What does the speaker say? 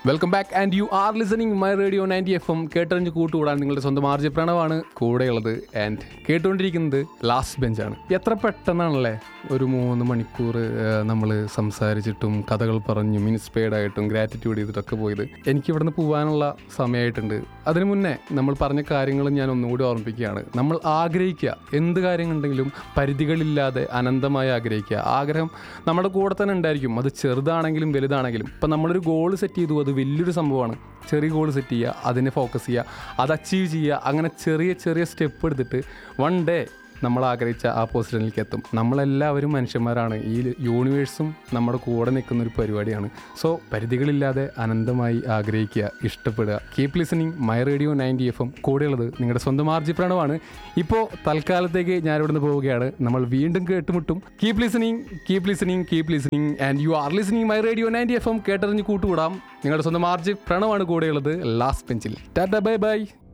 welcome back and you are listening my radio ninety F M കേട്ടറിഞ്ഞ് കൂട്ടുകൂടാൻ നിങ്ങളുടെ സ്വന്തം ആർജി പ്രണവാണ് കൂടെയുള്ളത് ആൻഡ് കേട്ടുകൊണ്ടിരിക്കുന്നത് ലാസ്റ്റ് ബെഞ്ചാണ് എത്ര പെട്ടെന്നാണല്ലേ ഒരു മൂന്ന് മണിക്കൂർ നമ്മൾ സംസാരിച്ചിട്ടും കഥകൾ പറഞ്ഞും ഇൻസ്പയർഡ് ആയിട്ടും ഗ്രാറ്റിറ്റ്യൂഡ് ചെയ്തിട്ടൊക്കെ പോയത് എനിക്ക് ഇവിടുന്ന് പോകാനുള്ള സമയമായിട്ടുണ്ട് അതിനു മുന്നേ നമ്മൾ പറഞ്ഞ കാര്യങ്ങൾ ഞാൻ ഒന്നുകൂടി ഓർമ്മിപ്പിക്കുകയാണ് നമ്മൾ ആഗ്രഹിക്കുക എന്ത് കാര്യങ്ങളുണ്ടെങ്കിലും പരിധികളില്ലാതെ അനന്തമായി ആഗ്രഹിക്കുക ആഗ്രഹം നമ്മുടെ കൂടെ തന്നെ ഉണ്ടായിരിക്കും അത് ചെറുതാണെങ്കിലും വലുതാണെങ്കിലും ഇപ്പം നമ്മളൊരു ഗോൾ സെറ്റ് ചെയ്തു അത് വലിയൊരു സംഭവമാണ് ചെറിയ ഗോൾ സെറ്റ് ചെയ്യുക അതിനെ ഫോക്കസ് ചെയ്യുക അത് അച്ചീവ് ചെയ്യുക അങ്ങനെ ചെറിയ ചെറിയ സ്റ്റെപ്പ് എടുത്തിട്ട് വൺ ഡേ നമ്മൾ ആഗ്രഹിച്ച ആ പൊസിഷനിലേക്ക് എത്തും നമ്മളെല്ലാവരും മനുഷ്യന്മാരാണ് ഈ യൂണിവേഴ്സും നമ്മുടെ കൂടെ നിൽക്കുന്ന ഒരു പരിപാടിയാണ് സോ പരിധികളില്ലാതെ അനന്തമായി ആഗ്രഹിക്കുക ഇഷ്ടപ്പെടുക keep listening my radio ninety F M കൂടെയുള്ളത് നിങ്ങളുടെ സ്വന്തം ആർജി പ്രണവാണ് ഇപ്പോൾ തൽക്കാലത്തേക്ക് ഞാൻ ഇവിടുന്ന് പോവുകയാണ് നമ്മൾ വീണ്ടും കേട്ടുമുട്ടും keep listening keep listening keep listening and you are listening my radio ninety F M കേട്ടറിഞ്ഞ് കൂട്ടുകൂടാം നിങ്ങളുടെ സ്വന്തം ആർജി പ്രണവാണ് കൂടെയുള്ളത് ലാസ്റ്റ് ബെഞ്ചിൽ ടാറ്റ ബൈ ബൈ